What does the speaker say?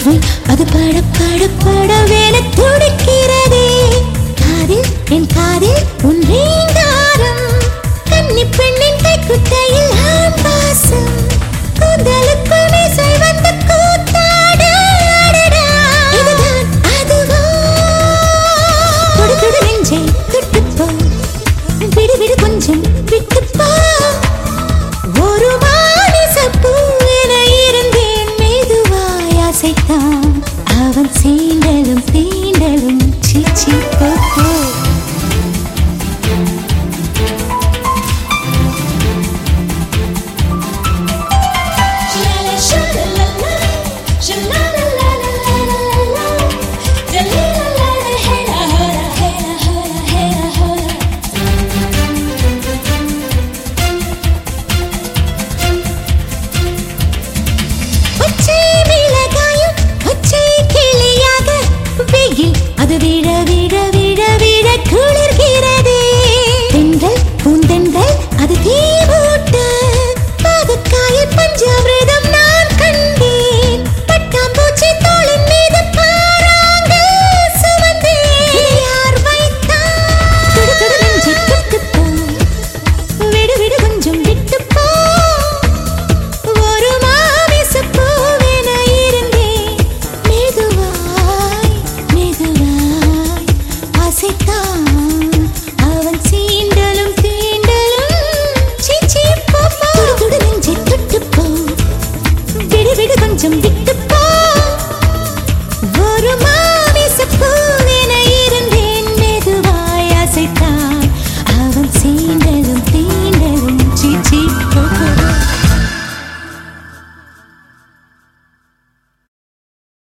காற்றில் அது பட பட படவென துடிக்கிறதே காதில் என் காதில் உன் ரீங்காரம் கன்னி பெண்ணின் கைக்குட்டையில் ஆண் வாசம் கூந்தலுக்குள் மீசை வந்து கூத்தாட அடடா. இதுதான் அதுவா தொடு தொடு நெஞ்சை தொட்டுப்போ விடு விடு கொஞ்சம் விட்டுப்போ ஒரு மானிசப்பூ என இருந்தேன் மெதுவாய் அசைத்தான் அவன் சீண்டலும் தீண்டலும் சீச்சி போ